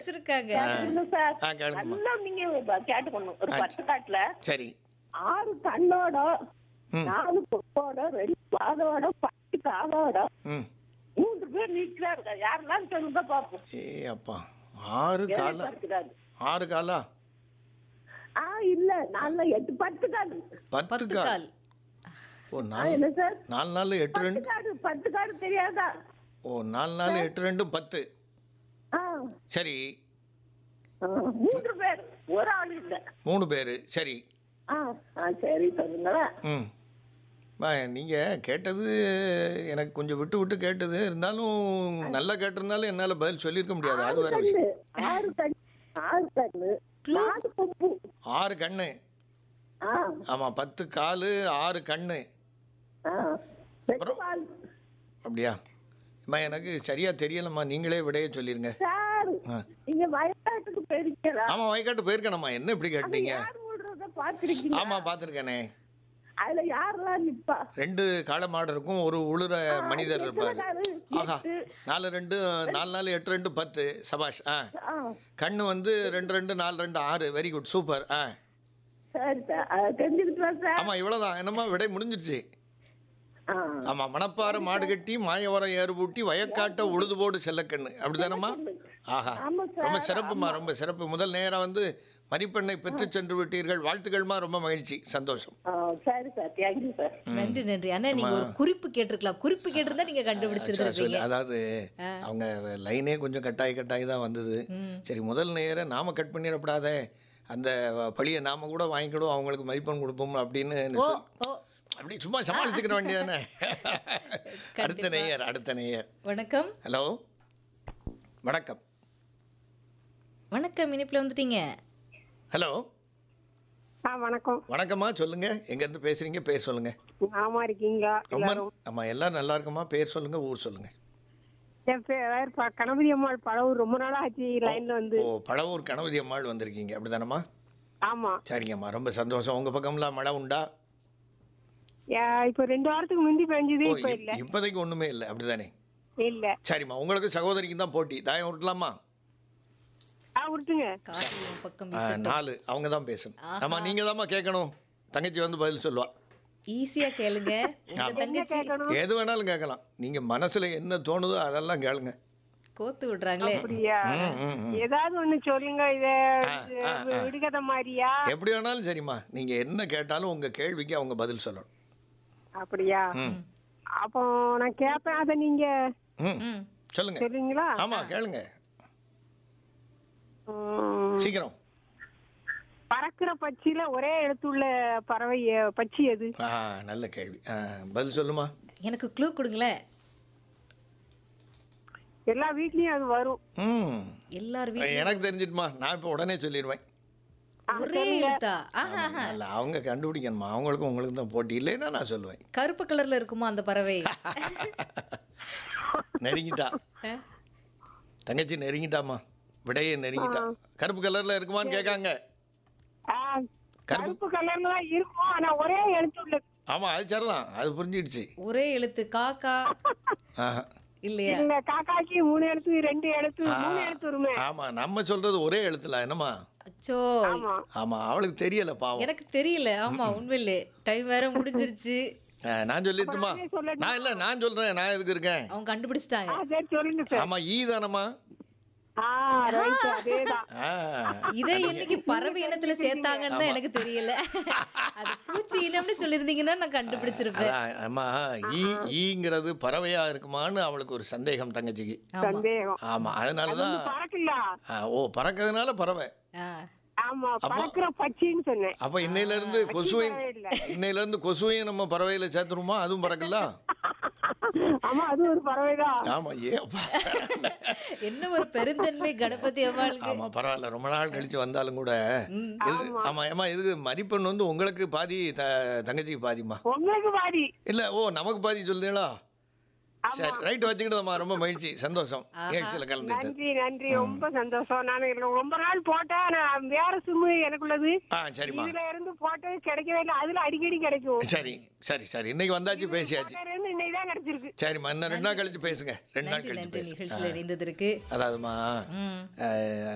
வச்சிருக்காங்க கேட்டுக்கோங்க சார் ஆ கேளுங்கம்மா நல்லா நீங்க கேட்டுக்கணும் ஒரு ஆ, பத்து காட்டுல சரி ஆறு கண்ணோட ம். நாலு கொக்கோட ரெண்டு பாதோட பத்து காதோட ம் மூன்று பேர் நிக்கிறாங்க யாரெல்லாம் சொல்லுங்க பாப்போம் ஏ அப்பா ஆறு காலா இருக்கிறாரு ஆறு காலா ஆ இல்ல நாலு எட்டு பத்து காடு பத்து பத்து கால் கால் ஓ ஆ, நாலு என்ன சார் நாலு நாலு எட்டு பத்து ரெண்டு காடு பத்து காடு தெரியாதா ஓ நாலு நாலு எட்டு ரெண்டும் பத்து ஆ சரி ஆ, மூன்று பேர் ஒரு ஆள் இல்ல மூணு பேர் சரி ஆ ஆ சரி சொல்லுங்களேன் ம் பா நீங்கள் கேட்டது எனக்கு கொஞ்சம் விட்டு விட்டு கேட்டது இருந்தாலும் நல்லா கேட்டிருந்தாலும் என்னால் பதில் சொல்லியிருக்க முடியாது அது வேற கண்ணு விஷயம் ஆறு கண்ணு ஆறு கண்ணு நாலு கொம்பு ஆறு கண்ணு ஆ ஆமாம் பத்து காலு ஆறு கண்ணு ஆ ரெண்டு பால் அப்படியா அம்மா எனக்கு சரியாக தெரியலம்மா நீங்களே விடையே சொல்லிருங்க சார் ஆ. நீங்க வயநாட்டுக்கு போயிருக்கீங்களா ஆமாம் வயக்காட்டு போயிருக்கேனம்மா என்ன இப்படி கேட்டீங்க யார் ஓடுறத பாத்திருக்கீங்க ஆமாம் பார்த்துருக்கேனே அதுல யாரெல்லாம் நிப்பா ரெண்டு காளை மாடு இருக்கும் ஒரு உளுர மனிதர் இருப்பார் காலு, ஆஹா எட்டு. நாலு ரெண்டு நாலு நாலு எட்டு ரெண்டு பத்து சபாஷ் ஆ ஆ கண்ணு வந்து ரெண்டு ரெண்டு நாலு ரெண்டு ஆறு வெரி குட் சூப்பர் ஆ சரி சார் ஆ, தெரிஞ்சுக்கிட்டா சார் ஆமாம் இவ்வளோதான் என்னம்மா விடை முடிஞ்சிருச்சு ஆ ஆமாம் மணப்பாறை மாடு கட்டி மாயவரம் ஏறு பூட்டி வயக்காட்ட உழுது போடு செல்லக்கண்ணு அப்படிதானம்மா ஆஹா ஆமா சார், ரொம்ப சிறப்புமா ரொம்ப சிறப்பு முதல் நேரம் வந்து மதிப்பெண்ணை பெற்று சென்று விட்டீர்கள் வாழ்த்துக்கள்மா ரொம்ப மகிழ்ச்சி சந்தோஷம் ஆ, சரி சார் தேங்க்யூ சார் நன்றி நன்றி அண்ணா நீங்க ஒரு குறிப்பு கேட்டிருக்கலாம் குறிப்பு கேட்டிருந்தா நீங்க சொல்லி கண்டுபிடிச்சிருக்கீங்க அதாவது அவங்க லைனே கொஞ்சம் கட்டாயி கட்டாயி தான் வந்தது சரி முதல் நேர நாம கட் பண்ணிடக்கூடாதே அந்த பழியை நாம கூட வாங்கிக்கிடும் அவங்களுக்கு மதிப்பெண் கொடுப்போம் அப்படின்னு ஓ சொல்- ஓ அப்படி சும்மா சமாளிச்சுக்கிற வேண்டியதானே அடுத்த நேயர் அடுத்த நேயர் வணக்கம் ஹலோ வணக்கம் வணக்கம் இனிப்புல வந்துட்டீங்க ஹலோ ஆ வணக்கம் வணக்கம்மா சொல்லுங்க எங்கேருந்து பேசுறீங்க பேர் சொல்லுங்க ஆமா இருக்கீங்களா ரொம்ப ஆமா எல்லாரும் நல்லா இருக்குமா பேர் சொல்லுங்க ஊர் சொல்லுங்க என் பேர் ப- கணபதி அம்மாள் பழவூர் ரொம்ப நாளா ஆச்சு லைன்ல வந்து ஓ பழவூர் கணபதி அம்மாள் வந்திருக்கீங்க அப்படிதானம்மா ஆமா சரிங்கம்மா ரொம்ப சந்தோஷம் உங்க பக்கம்லாம் மழை உண்டா ஏ, இப்ப ரெண்டு வாரத்துக்கு முந்தி பெஞ்சது ஓ இப்ப இப்- இல்ல இப்போதைக்கு ஒண்ணுமே இல்லை அப்படிதானே இல்ல சரிம்மா உங்களுக்கு சகோதரிக்கு தான் போட்டி தாயம் உருட்டலாமா ஆ விட்டுங்க காற்று உன் பக்கம் ஆ, நாலு அவங்க தான் பேசணும் ஆஹா. ஆமா நீங்க தாம்மா கேட்கணும் தங்கச்சி வந்து பதில் சொல்லுவா ஈஸியா கேளுங்க உங்க தங்கச்சி கேட்கணும் எது வேணாலும் கேட்கலாம் நீங்க மனசுல என்ன தோணுதோ அதெல்லாம் கேளுங்க கோத்து விடுறாங்களே அப்படியா ம், ம், ம். ஏதாவது ஒண்ணு சொல்லுங்க இத ஆ, ஆ, ஆ. விடுகதை மாதிரியா எப்படி வேணாலும் சரிம்மா நீங்க என்ன கேட்டாலும் உங்க கேள்விக்கு அவங்க பதில் சொல்லணும் அப்படியா ம் அப்போ நான் கேட்பேன் அத நீங்க ம் ம் சொல்லுங்க சொல்லுவீங்களா ஆமா கேளுங்க ம், சீக்கிரம் பறக்கிற பட்சியில ஒரே எழுத்துள்ள பறவை எ- பட்சி எது ஆ நல்ல கேள்வி ஆ, பதில் சொல்லுமா எனக்கு க்ளூ கொடுங்களேன் எல்லா வீட்லயும் அது வரும் ம் எல்லார் வீட்லயும் எனக்கு தெரிஞ்சிட்டுமா நான் இப்போ உடனே சொல்லிடுவேன் ஒரே எழுத்தா ஆஹா ஆஹா. இல்ல அவங்க கண்டுபிடிக்கணுமா அவங்களுக்கும் உங்களுக்கும் தான் போட்டி இல்லைன்னா நான் சொல்லுவேன் கருப்பு கலர்ல இருக்குமா அந்த பறவை நெருங்கிட்டா ஆ? தங்கச்சி நெருங்கிட்டாமா விடையே நெருங்கிட்டா கருப்பு கலர்ல இருக்குமான்னு கேட்காங்க ஆ, கருப்பு கருப்பு கலர்ல தான் இருக்கும் ஆனா ஒரே எழுத்துள்ள ஆமா அது சரிதான் அது புரிஞ்சிடுச்சு ஒரே எழுத்து காக்கா ஆஹா. இல்லையா இல்ல காக்காக்கு மூணு எழுத்து ரெண்டு எழுத்து மூணு எழுத்து வருமே ஆமா நம்ம சொல்றது ஒரே எழுத்துல என்னம்மா அச்சோ ஆமா ஆமா அவளுக்கு தெரியல பாவம் எனக்கு தெரியல ஆமா உண்மையிலே டைம் வேற முடிஞ்சிருச்சு ஆ, நான் சொல்லிட்டுமா நானே சொல்லட்டுமா? நான் இல்ல நான் சொல்றேன் நான் எதுக்கு இருக்கேன் அவங்க கண்டுபிடிச்சிட்டாங்க ஆ, சரி சொல்லுங்க சார் ஆமா ஈ தானம்மா ஆ ரைட் அதேதான் ஆ, இதை என்னைக்கு பறவை இனத்துல சேர்த்தாங்கன்னு தான் எனக்கு தெரியல அது பூச்சி இனம்னு சொல்லியிருந்தீங்கன்னா நான் கண்டுபிடிச்சிருப்பேன் அதான், அம்மா ஈ ஈங்கிறது பறவையா இருக்குமான்னு அவளுக்கு ஒரு சந்தேகம் தங்கச்சிக்கு ஆமா சந்தேகம் ஆமா அதனாலதான் பறக்கல ஆ, ஓ பறக்கிறதுனால பறவை ஆ. ஆமா பறக்கிற பட்சின்னு சொன்னேன் அப்ப இன்னையில இருந்து கொசுவையும் பறவை இல்ல. இன்னையில இருந்து கொசுவையும் நம்ம பறவையில சேர்த்துருமா அதுவும் பறக்கல ஆமா அது ஒரு பறவைதான் ஆமா ஏப்பா என்ன ஒரு பெருந்தன்மை கணபதி அம்மாளுக்கு ஆமா பரவாயில்ல ரொம்ப நாள் கழிச்சு வந்தாலும் கூட இது ஆமா ஏமா இது மதிப்பெண் வந்து உங்களுக்கு பாதி த- தங்கச்சிக்கு பாதிமா உங்களுக்கு பாடி இல்ல ஓ நமக்கு பாதி சொல்லுங்களா சரி ரைட் வச்சுக்கிட்டதம்மா ரொம்ப மகிழ்ச்சி சந்தோஷம் நிகழ்ச்சியில் கலந்துக்கிட்டது நன்றி நன்றி ரொம்ப சந்தோஷம் நான் இதுல ரொம்ப நாள் போட்டேன் நான் வேற சிம்மு எனக்குள்ளது ஆ சரிம்மா இதுல இருந்து போட்டது கிடைக்கவே இல்லை அதுல அடிக்கடி கிடைக்கும் சரி சரி சரி இன்னைக்கு வந்தாச்சு பேசியாச்சு போட்டதுல இருந்து இன்னைக்கு தான் கிடைச்சிருக்கு சரிம்மா இன்னும் ரெண்டு நாள் கழிச்சு பேசுங்க ரெண்டு நாள் நன்றி கழிச்சு நன்றி பேசுங்க நிகழ்ச்சியில் இணைந்ததற்கு அதாவதுமா ம் அஹ்,